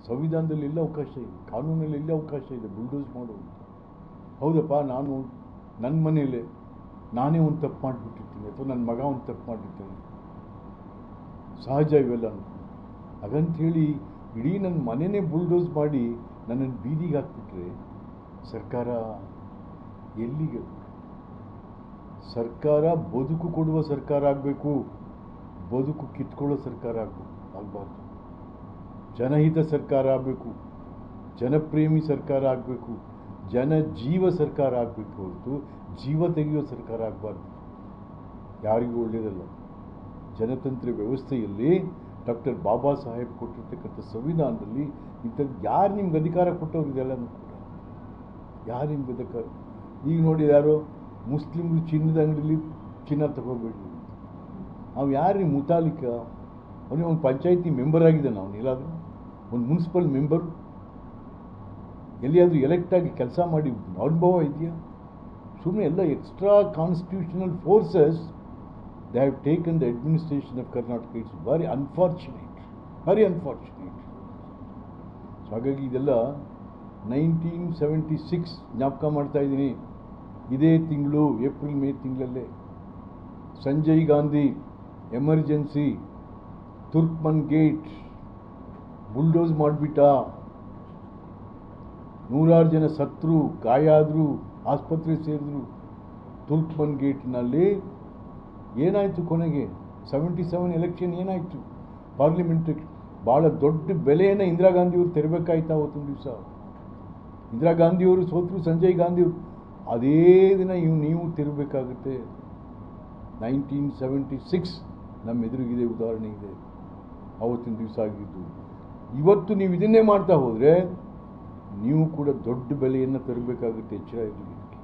ಸಂವಿಧಾನದಲ್ಲಿ ಎಲ್ಲ ಅವಕಾಶ ಇದೆ ಕಾನೂನಲ್ಲಿ ಎಲ್ಲ ಅವಕಾಶ ಇದೆ ಬುಲ್ಡೋಸ್ ಮಾಡೋದು ಹೌದಪ್ಪ ನಾನು ನನ್ನ ಮನೇಲೆ ನಾನೇ ಒಂದು ತಪ್ಪು ಮಾಡಿಬಿಟ್ಟಿರ್ತೀನಿ ಅಥವಾ ನನ್ನ ಮಗ ಒಂದು ತಪ್ಪು ಮಾಡಿರ್ತಾನೆ ಸಹಜ ಇವೆಲ್ಲ ಹಾಗಂಥೇಳಿ ಇಡೀ ನನ್ನ ಮನೆನೇ ಬುಲ್ಡೋಸ್ ಮಾಡಿ ನನ್ನನ್ನು ಬೀದಿಗೆ ಹಾಕ್ಬಿಟ್ರೆ ಸರ್ಕಾರ ಎಲ್ಲಿಗೆ ಸರ್ಕಾರ ಬದುಕು ಕೊಡುವ ಸರ್ಕಾರ ಆಗಬೇಕು ಬದುಕು ಕಿತ್ಕೊಳ್ಳೋ ಸರ್ಕಾರ ಆಗಬೇಕು ಆಗಬಾರ್ದು ಜನಹಿತ ಸರ್ಕಾರ ಆಗಬೇಕು ಜನಪ್ರೇಮಿ ಸರ್ಕಾರ ಆಗಬೇಕು ಜನ ಜೀವ ಸರ್ಕಾರ ಆಗಬೇಕು ಹೊರತು ಜೀವ ತೆಗೆಯೋ ಸರ್ಕಾರ ಆಗಬಾರ್ದು ಯಾರಿಗೂ ಒಳ್ಳೆಯದಲ್ಲ ಜನತಂತ್ರ ವ್ಯವಸ್ಥೆಯಲ್ಲಿ ಡಾಕ್ಟರ್ ಬಾಬಾ ಸಾಹೇಬ್ ಕೊಟ್ಟಿರ್ತಕ್ಕಂಥ ಸಂವಿಧಾನದಲ್ಲಿ ಇಂಥದ್ದು ಯಾರು ನಿಮ್ಗೆ ಅಧಿಕಾರ ಕೊಟ್ಟವ್ರು ಇದೆಲ್ಲನೂ ಕೂಡ ಯಾರು ನಿಮ್ಗೆ ಅಧಿಕಾರ ಈಗ ನೋಡಿ ಯಾರೋ ಮುಸ್ಲಿಮ್ರು ಚಿನ್ನದ ಅಂಗಡಿಲಿ ಚಿನ್ನ ತಗೋಬೇಡಿ ಅವು ಯಾರು ಮುತಾಲಿಕ ಅವನಿಗೆ ಒಂದು ಪಂಚಾಯತಿ ಮೆಂಬರ್ ಆಗಿದ್ದಾನೆ ಅವನು ಎಲ್ಲಾದರೂ ಒಂದು ಮುನ್ಸಿಪಲ್ ಮೆಂಬರ್ ಎಲ್ಲಿಯಾದರೂ ಎಲೆಕ್ಟ್ ಆಗಿ ಕೆಲಸ ಮಾಡಿ ಅನುಭವ ಇದೆಯಾ ಸುಮ್ಮನೆ ಎಲ್ಲ extra constitutional forces they have taken the administration of Karnataka it's very unfortunate very unfortunate so ಹಾಗಾಗಿ ಇದೆಲ್ಲ ನೈನ್ಟೀನ್ ಸೆವೆಂಟಿ ಸಿಕ್ಸ್ ಜ್ಞಾಪಕ ಮಾಡ್ತಾ ಇದ್ದೀನಿ ಇದೇ ತಿಂಗಳು ಏಪ್ರಿಲ್ ಮೇ ತಿಂಗಳಲ್ಲೇ Sanjay Gandhi emergency Turkman gate bulldoze ಮಾಡಿಬಿಟ್ಟ ನೂರಾರು ಜನ ಸತ್ರು ಗಾಯ ಆದರು ಆಸ್ಪತ್ರೆ ಸೇರಿದ್ರು ತುರ್ಕ್ಮನ್ ಗೇಟ್ನಲ್ಲಿ ಏನಾಯಿತು ಕೊನೆಗೆ ಸೆವೆಂಟಿ ಸೆವೆನ್ ಎಲೆಕ್ಷನ್ ಏನಾಯಿತು ಪಾರ್ಲಿಮೆಂಟ್ ಭಾಳ ದೊಡ್ಡ ಬೆಲೆಯನ್ನು ಇಂದಿರಾ ಗಾಂಧಿಯವರು ತೆರಬೇಕಾಯ್ತಾ ಅವತ್ತೊಂದು ದಿವಸ ಇಂದಿರಾ ಗಾಂಧಿಯವರು ಸೋತರು ಸಂಜಯ್ ಗಾಂಧಿಯವರು ಅದೇ ದಿನ ಇವು ನೀವು ತಿರಬೇಕಾಗುತ್ತೆ ನೈನ್ಟೀನ್ ಸೆವೆಂಟಿ ಸಿಕ್ಸ್ ನಮ್ಮ ಎದುರಿಗಿದೆ ಉದಾಹರಣೆ ಇದೆ ಆವತ್ತಿನ ದಿವಸ ಆಗಿದ್ದು ಇವತ್ತು ನೀವು ಇದನ್ನೇ ಮಾಡ್ತಾ ಹೋದರೆ ನೀವು ಕೂಡ ದೊಡ್ಡ ಬೆಲೆಯನ್ನು ತರಬೇಕಾಗುತ್ತೆ ಎಚ್ಚರ ಇರಲಿ